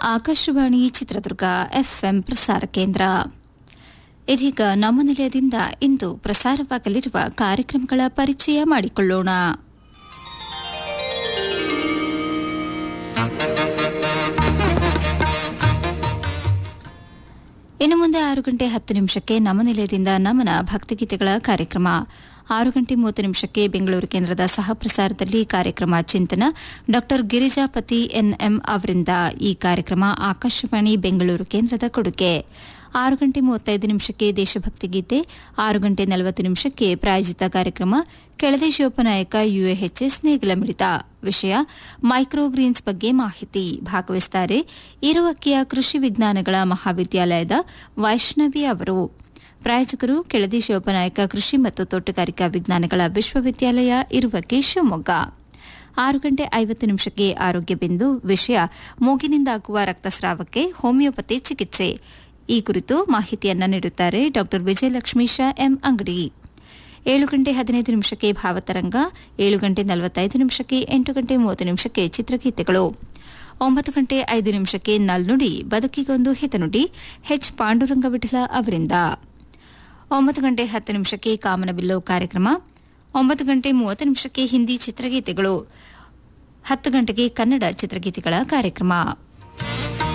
Akashvani Chitradurga FM ಪ್ರಸಾರ ಕೇಂದ್ರ ಇದೀಗ ನಮ್ಮ ನಿಲಯದಿಂದ ಇಂದು ಪ್ರಸಾರವಾಗಲಿರುವ ಕಾರ್ಯಕ್ರಮಗಳ ಪರಿಚಯ ಮಾಡಿಕೊಳ್ಳೋಣ ಇನ್ನು ಮುಂದೆ ಆರು ಗಂಟೆ ಹತ್ತು ನಿಮಿಷಕ್ಕೆ ನಮ್ಮ ನಿಲಯದಿಂದ ನಮನ ಭಕ್ತಿಗೀತೆಗಳ ಕಾರ್ಯಕ್ರಮ ಆರು ಗಂಟೆ ಮೂವತ್ತು ನಿಮಿಷಕ್ಕೆ ಬೆಂಗಳೂರು ಕೇಂದ್ರದ ಸಹ ಪ್ರಸಾರದಲ್ಲಿ ಕಾರ್ಯಕ್ರಮ ಚಿಂತನ ಡಾ ಗಿರಿಜಾಪತಿ ಎನ್ಎಂ ಅವರಿಂದ ಈ ಕಾರ್ಯಕ್ರಮ ಆಕಾಶವಾಣಿ ಬೆಂಗಳೂರು ಕೇಂದ್ರದ ಕೊಡುಗೆ ಆರು ಗಂಟೆ ಮೂವತ್ತೈದು ನಿಮಿಷಕ್ಕೆ ದೇಶಭಕ್ತಿ ಗೀತೆ ಆರು ಗಂಟೆ ನಲವತ್ತು ನಿಮಿಷಕ್ಕೆ ಪ್ರಾಯೋಜಿತ ಕಾರ್ಯಕ್ರಮ ಕೆಳದಿ ಶಿವಪ್ಪನಾಯಕ ಯುಎಎಚ್ಎಸ್ ನೇಗಿಲ ಮಿಡಿತ ವಿಷಯ ಮೈಕ್ರೋಗ್ರೀನ್ಸ್ ಬಗ್ಗೆ ಮಾಹಿತಿ ಭಾಗವಹಿಸುತ್ತಾರೆ ಇರುವಕ್ಕಿಯ ಕೃಷಿ ವಿಜ್ಞಾನಗಳ ಮಹಾವಿದ್ಯಾಲಯದ ವೈಷ್ಣವಿ ಅವರು ಪ್ರಾಯೋಜಕರು ಕೆಳದಿ ಶಿವಪ್ಪನಾಯಕ ಕೃಷಿ ಮತ್ತು ತೋಟಗಾರಿಕಾ ವಿಜ್ಞಾನಗಳ ವಿಶ್ವವಿದ್ಯಾಲಯ ಇರುವಕ್ಕೆ ಶಿವಮೊಗ್ಗ ಆರು ಗಂಟೆ ಐವತ್ತು ನಿಮಿಷಕ್ಕೆ ಆರೋಗ್ಯ ಬಿಂದು ವಿಷಯ ಮೂಗಿನಿಂದಾಗುವ ರಕ್ತಸ್ರಾವಕ್ಕೆ ಹೋಮಿಯೋಪತಿ ಚಿಕಿತ್ಸೆ ಈ ಕುರಿತು ಮಾಹಿತಿಯನ್ನ ನೀಡುತ್ತಾರೆ ಡಾ ವಿಜಯಲಕ್ಷ್ಮೀ ಶಾ ಎಂ ಅಂಗಡಿ ಏಳು ಗಂಟೆ ಹದಿನೈದು ನಿಮಿಷಕ್ಕೆ ಭಾವತರಂಗ ಏಳು ಗಂಟೆ ನಲವತ್ತೈದು ನಿಮಿಷಕ್ಕೆ ಎಂಟು ಗಂಟೆ ಮೂವತ್ತು ನಿಮಿಷಕ್ಕೆ ಚಿತ್ರಗೀತೆಗಳು ಒಂಬತ್ತು ಗಂಟೆ ಐದು ನಿಮಿಷಕ್ಕೆ ನಲ್ನುಡಿ ಬದುಕಿಗೊಂದು ಹಿತನುಡಿ ಎಚ್ ಪಾಂಡುರಂಗ ವಿಠಲ ಅವರಿಂದ ಒಂಬತ್ತು ಗಂಟೆ ಹತ್ತು ನಿಮಿಷಕ್ಕೆ ಕಾಮನಬಿಲ್ಲು ಕಾರ್ಯಕ್ರಮ ಒಂಬತ್ತು ಗಂಟೆ ಮೂವತ್ತು ನಿಮಿಷಕ್ಕೆ ಹಿಂದಿ ಚಿತ್ರಗೀತೆಗಳು ಹತ್ತು ಗಂಟೆಗೆ ಕನ್ನಡ ಚಿತ್ರಗೀತೆಗಳ ಕಾರ್ಯಕ್ರಮ